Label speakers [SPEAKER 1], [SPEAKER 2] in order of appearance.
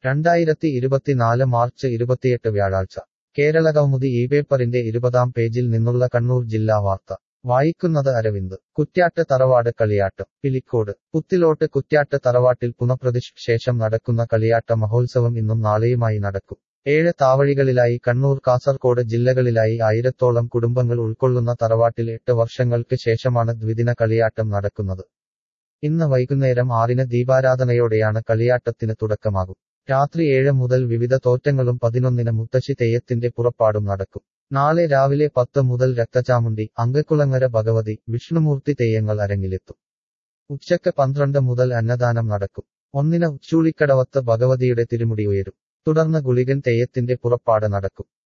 [SPEAKER 1] രണ്ടായിരത്തി ഇരുപത്തിനാല് മാർച്ച് ഇരുപത്തിയെട്ട് വ്യാഴാഴ്ച കേരള കൗമുദി ഈ പേപ്പറിന്റെ ഇരുപതാം പേജിൽ നിന്നുള്ള കണ്ണൂർ ജില്ലാ വാർത്ത വായിക്കുന്നത് അരവിന്ദ് കുറ്റ്യാട്ട് തറവാട് കളിയാട്ടം പിലിക്കോട് പുത്തിലോട്ട് കുറ്റ്യാട്ട് തറവാട്ടിൽ പുനഃപ്രതിഷ്ഠ ശേഷം നടക്കുന്ന കളിയാട്ട മഹോത്സവം ഇന്നും നാളെയുമായി നടക്കും ഏഴ് താവഴികളിലായി കണ്ണൂർ കാസർകോട് ജില്ലകളിലായി ആയിരത്തോളം കുടുംബങ്ങൾ ഉൾക്കൊള്ളുന്ന തറവാട്ടിൽ എട്ട് വർഷങ്ങൾക്ക് ശേഷമാണ് ദ്വിദിന കളിയാട്ടം നടക്കുന്നത് ഇന്ന് വൈകുന്നേരം ആറിന് ദീപാരാധനയോടെയാണ് കളിയാട്ടത്തിന് തുടക്കമാകും രാത്രി ഏഴ് മുതൽ വിവിധ തോറ്റങ്ങളും പതിനൊന്നിന് മുത്തശ്ശി തെയ്യത്തിന്റെ പുറപ്പാടും നടക്കും നാളെ രാവിലെ പത്ത് മുതൽ രക്തചാമുണ്ടി അങ്കക്കുളങ്ങര ഭഗവതി വിഷ്ണുമൂർത്തി തെയ്യങ്ങൾ അരങ്ങിലെത്തും ഉച്ചക്ക് പന്ത്രണ്ട് മുതൽ അന്നദാനം നടക്കും ഒന്നിന് ഉച്ചൂളിക്കടവത്ത് ഭഗവതിയുടെ തിരുമുടി ഉയരും തുടർന്ന് ഗുളികൻ തെയ്യത്തിന്റെ പുറപ്പാട് നടക്കും